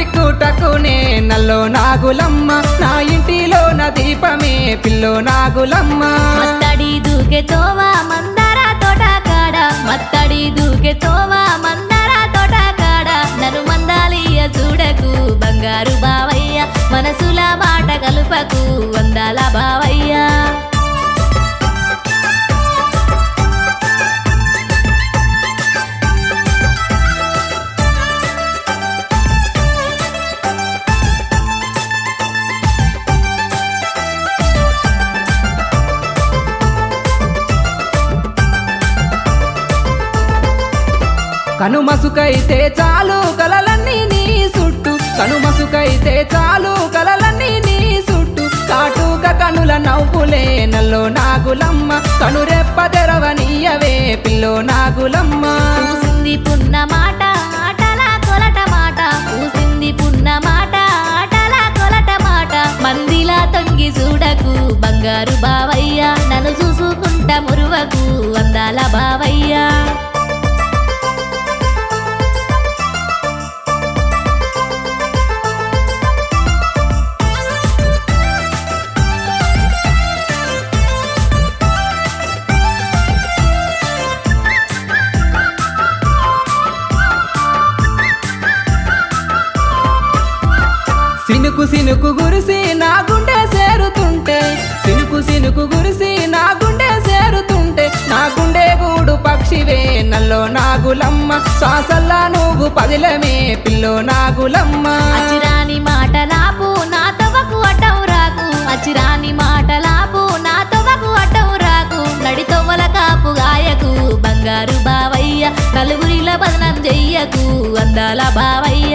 టిక్కు టక్కునే నల్లో నాగులమ్మ నా ఇంటిలో నా దీపమే పిల్లో నాగులమ్మ మత్తడి దూకే తోవా మందార తోట కాడ మత్తడి దూకే తోవా మందార తోట కాడ నన్ను మందాలియ చూడకు బంగారు బావయ్య మనసుల మాట కలుపకు వందాల బావయ్య కనుమసుకైతే చాలు కలలన్నీ నీ చుట్టూ కనుమసుకైతే చాలు కలలన్నీ నీ చుట్టూ కాటుక కనుల నవ్వులే నల్లో నాగులమ్మ కనురెప్ప తెరవనీయవే పిల్లో నాగులమ్మ పూసింది పున్న మాట ఆటల కొలట మాట పూసింది పున్న మాట ఆటల కొలట మాట మందిలా తొంగి చూడకు బంగారు బావయ్య నన్ను చూసుకుంటా మురువకు అందాల బావయ్య సినుకు సినుకు గురిసి నా గుండె సేరుతుంటే సినుకు సినుకు గురిసి నా గుండె సేరుతుంటే నా గుండె గూడు పక్షివే నల్లో నాగులమ్మ శ్వాసల్లా నువ్వు పదిలమే పిల్లో నాగులమ్మ అచిరాని మాటలాపు నా తవకు అడ్డం రాకు అచిరాని మాటలాపు నా తవకు అడ్డం రాకు నడి తొవ్వల కాపు గాయకు బంగారు బావయ్య నలుగురిల బదనం చెయ్యకు అందాల బావయ్య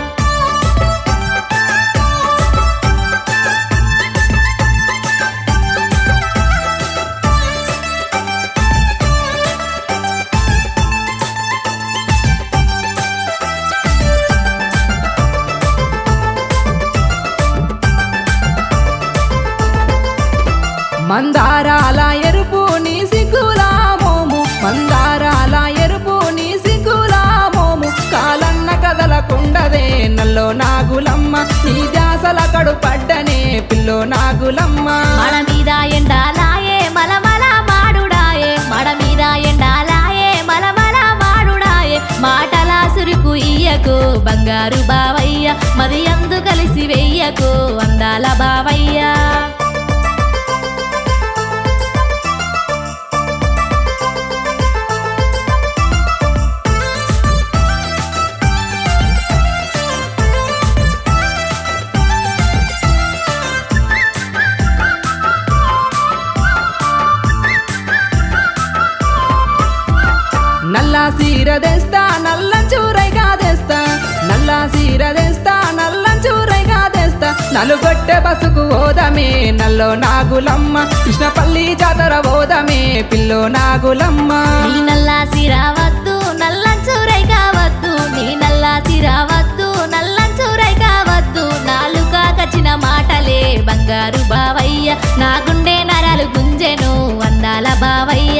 మందారాల ఎరుపు నీ సిగ్గుల మోము మందారాల ఎరుపు నీ సిగ్గుల మోము కాలన్న కదలకుండదే నల్లో నాగులమ్మ నీ ధ్యాసల కడు పడ్డనే పిల్లో నాగులమ్మ మడ మీద ఎండాలాయే మలమల మాడుడాయే మడ మీద ఎండాలాయే మలమల మాడుడాయే మాటల సురుకు ఇయ్యకు బంగారు బావయ్య మది అందు కలిసి వెయ్యకు అందాల బావయ్య నల్ల సీర తెస్తా నల్ల చూరైగా తెస్తా నల్ల సీర తెస్తా నల్ల చూరైగా తెస్తా నలుగొట్టె బసుకు ఓదమే నల్లో నాగులమ్మ కృష్ణపల్లి జాతర ఓదమే పిల్లో నాగులమ్మ నీ నల్లా సిరావద్దు నల్లంచూరై కావద్దు నీ నల్లా సిరావద్దు నల్లంచూరై కావద్దు నాలుక కచిన మాటలే బంగారు బావయ్య నా గుండె నరాలు గుంజెను అందాల బావయ్య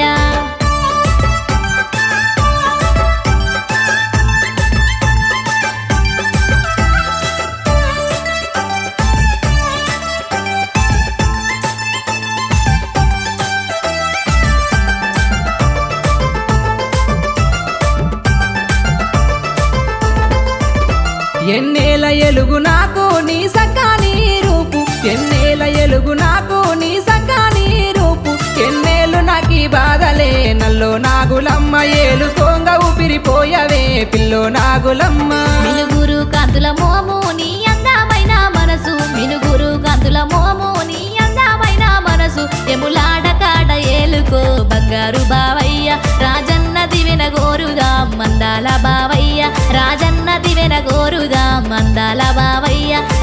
ఎన్నేల ఎలుగు నాకు నీ సక్కాని రూపు ఎన్నేల ఎలుగు నాకు నీ సక్కాని రూపు ఎన్నేళ్ళు నాకి బాధలే నల్లో నాగులమ్మ ఏలు కొంగ ఊపిరిపోయవే పిల్లో నాగులమ్మ మినుగురు కాంతుల మోము నీ అందమైన మనసు మినుగురు కాంతుల మోము నీ అందమైన మనసు ఎములాడ కాడ ఏలుకో బంగారు బావయ్య రాజన్న దివెన గోరుదాం మందాల బావయ్య రాజన్న దివెన గోరుదాం మందాల బావయ్య